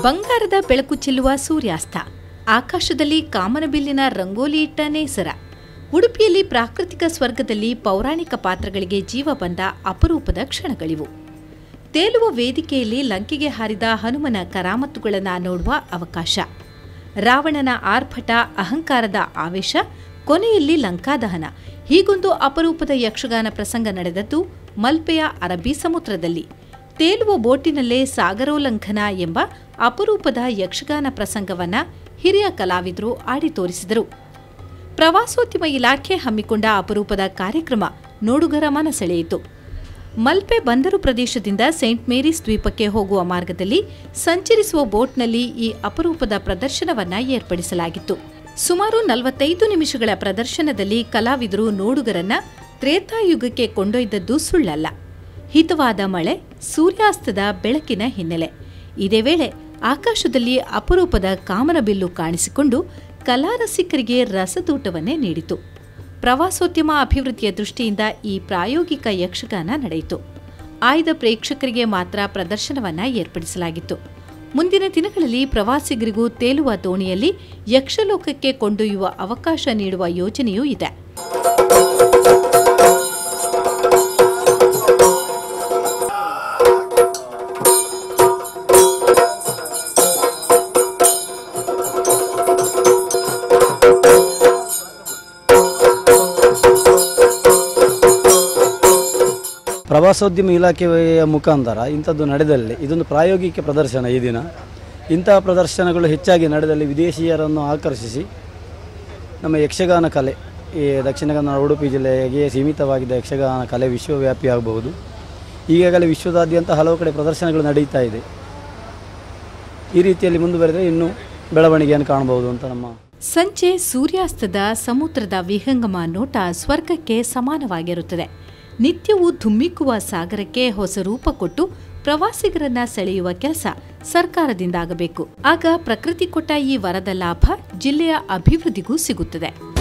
ಬಂಗಾರದ ಬೆಳಕು ಚೆಲ್ಲುವ ಸೂರ್ಯಾಸ್ತ ಆಕಾಶದಲ್ಲಿ ಕಾಮನಬಿಲ್ಲಿನ ರಂಗೋಲಿ ಇಟ್ಟ ನೇಸರ ಉಡುಪಿಯಲ್ಲಿ ಪ್ರಾಕೃತಿಕ ಸ್ವರ್ಗದಲ್ಲಿ ಪೌರಾಣಿಕ ಪಾತ್ರಗಳಿಗೆ ಜೀವ ಬಂದ ಅಪರೂಪದ ಕ್ಷಣಗಳಿವು ತೇಲುವ ವೇದಿಕೆಯಲ್ಲಿ ಲಂಕೆಗೆ ಹಾರಿದ ಹನುಮನ ಕರಾಮತ್ತುಗಳನ್ನು ನೋಡುವ ಅವಕಾಶ ರಾವಣನ ಆರ್ಭಟ ಅಹಂಕಾರದ ಆವೇಶ ಕೊನೆಯಲ್ಲಿ ಲಂಕಾದಹನ ಹೀಗೊಂದು ಅಪರೂಪದ ಯಕ್ಷಗಾನ ಪ್ರಸಂಗ ನಡೆದದ್ದು ಮಲ್ಪೆಯ ಅರಬ್ಬಿ ಸಮುದ್ರದಲ್ಲಿ ತೇಲುವ ಬೋಟಿನಲ್ಲೇ ಸಾಗರೋಲ್ಲಂಘನ ಎಂಬ ಅಪರೂಪದ ಯಕ್ಷಗಾನ ಪ್ರಸಂಗವನ್ನ ಹಿರಿಯ ಕಲಾವಿದರು ಆಡಿ ತೋರಿಸಿದರು ಪ್ರವಾಸೋದ್ಯಮ ಇಲಾಖೆ ಹಮ್ಮಿಕೊಂಡ ಅಪರೂಪದ ಕಾರ್ಯಕ್ರಮ ನೋಡುಗರ ಮನಸೆಳೆಯಿತು ಮಲ್ಪೆ ಬಂದರು ಪ್ರದೇಶದಿಂದ ಸೇಂಟ್ ಮೇರೀಸ್ ದ್ವೀಪಕ್ಕೆ ಹೋಗುವ ಮಾರ್ಗದಲ್ಲಿ ಸಂಚರಿಸುವ ಬೋಟ್ನಲ್ಲಿ ಈ ಅಪರೂಪದ ಪ್ರದರ್ಶನವನ್ನ ಏರ್ಪಡಿಸಲಾಗಿತ್ತು ಸುಮಾರು ನಲವತ್ತೈದು ನಿಮಿಷಗಳ ಪ್ರದರ್ಶನದಲ್ಲಿ ಕಲಾವಿದರು ನೋಡುಗರನ್ನ ತ್ರೇತಾಯುಗಕ್ಕೆ ಕೊಂಡೊಯ್ದದ್ದು ಸುಳ್ಳಲ್ಲ ಹಿತವಾದ ಮಳೆ ಸೂರ್ಯಾಸ್ತದ ಬೆಳಕಿನ ಹಿನ್ನೆಲೆ ಇದೇ ವೇಳೆ ಆಕಾಶದಲ್ಲಿ ಅಪರೂಪದ ಕಾಮನಬಿಲ್ಲು ಕಾಣಿಸಿಕೊಂಡು ಕಲಾರಸಿಕರಿಗೆ ರಸದೂಟವನ್ನೇ ನೀಡಿತು ಪ್ರವಾಸೋದ್ಯಮ ಅಭಿವೃದ್ಧಿಯ ದೃಷ್ಟಿಯಿಂದ ಈ ಪ್ರಾಯೋಗಿಕ ಯಕ್ಷಗಾನ ನಡೆಯಿತು ಆಯ್ದ ಪ್ರೇಕ್ಷಕರಿಗೆ ಮಾತ್ರ ಪ್ರದರ್ಶನವನ್ನ ಏರ್ಪಡಿಸಲಾಗಿತ್ತು ಮುಂದಿನ ದಿನಗಳಲ್ಲಿ ಪ್ರವಾಸಿಗರಿಗೂ ತೇಲುವ ದೋಣಿಯಲ್ಲಿ ಯಕ್ಷಲೋಕಕ್ಕೆ ಕೊಂಡೊಯ್ಯುವ ಅವಕಾಶ ನೀಡುವ ಯೋಜನೆಯೂ ಇದೆ ಪ್ರವಾಸೋದ್ಯಮ ಇಲಾಖೆಯ ಮುಖಾಂತರ ಇಂಥದ್ದು ನಡೆದಲ್ಲಿ ಇದೊಂದು ಪ್ರಾಯೋಗಿಕ ಪ್ರದರ್ಶನ ಈ ದಿನ ಇಂತಹ ಪ್ರದರ್ಶನಗಳು ಹೆಚ್ಚಾಗಿ ನಡೆದಲ್ಲಿ ವಿದೇಶಿಯರನ್ನು ಆಕರ್ಷಿಸಿ ನಮ್ಮ ಯಕ್ಷಗಾನ ಕಲೆ ಈ ದಕ್ಷಿಣ ಕನ್ನಡ ಉಡುಪಿ ಜಿಲ್ಲೆಗೆ ಸೀಮಿತವಾಗಿದ್ದ ಯಕ್ಷಗಾನ ಕಲೆ ವಿಶ್ವವ್ಯಾಪಿ ಆಗಬಹುದು ಈಗಾಗಲೇ ವಿಶ್ವದಾದ್ಯಂತ ಹಲವು ಕಡೆ ಪ್ರದರ್ಶನಗಳು ನಡೀತಾ ಇದೆ ಈ ರೀತಿಯಲ್ಲಿ ಮುಂದುವರೆದರೆ ಇನ್ನೂ ಬೆಳವಣಿಗೆಯನ್ನು ಕಾಣಬಹುದು ಅಂತ ನಮ್ಮ ಸಂಜೆ ಸೂರ್ಯಾಸ್ತದ ಸಮುದ್ರದ ವಿಹಂಗಮ ನೋಟ ಸ್ವರ್ಗಕ್ಕೆ ಸಮಾನವಾಗಿರುತ್ತದೆ ನಿತ್ಯವೂ ಧುಮ್ಮಿಕ್ಕುವ ಸಾಗರಕ್ಕೆ ಹೊಸ ರೂಪ ಕೊಟ್ಟು ಪ್ರವಾಸಿಗರನ್ನ ಸೆಳೆಯುವ ಕೆಲಸ ಸರ್ಕಾರದಿಂದಾಗಬೇಕು ಆಗ ಪ್ರಕೃತಿ ಕೊಟ್ಟ ಈ ವರದ ಲಾಭ ಜಿಲ್ಲೆಯ ಅಭಿವೃದ್ಧಿಗೂ ಸಿಗುತ್ತದೆ